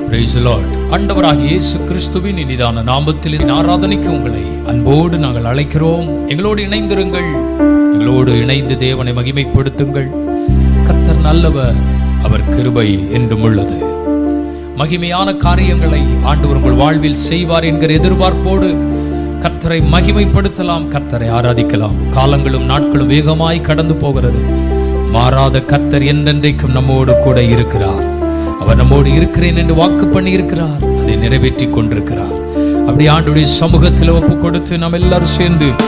Praise the Lord. ஆண்டவராகிய இயேசு கிறிஸ்துவின் இனிதான நாமத்தில் இந்த ஆராதனைக்கு உங்களை அன்போடு நாங்கள் அழைக்கிறோம் எங்களோடு இணைந்திருங்கள் எங்களோடு இணைந்து தேவனை மகிமைப்படுத்துங்கள் கர்த்தர் நல்லவர் அவர் கிருபை என்றும் உள்ளது மகிமையான காரியங்களை ஆண்டவர் உங்கள் வாழ்வில் செய்வார் என்கிற எதிர்பார்ப்போடு கர்த்தரை மகிமைப்படுத்தலாம் கர்த்தரை ஆராதிக்கலாம் காலங்களும் நாட்களும் வேகமாய் கடந்து போகிறது மாறாத கர்த்தர் என்றென்றைக்கும் நம்மோடு கூட இருக்கிறார் அவர் நம்மோடு இருக்கிறேன் என்று வாக்கு பண்ணி இருக்கிறார் அதை நிறைவேற்றி கொண்டிருக்கிறார் அப்படி ஆண்டுடைய சமூகத்தில் ஒப்பு கொடுத்து நாம் எல்லாரும் சேர்ந்து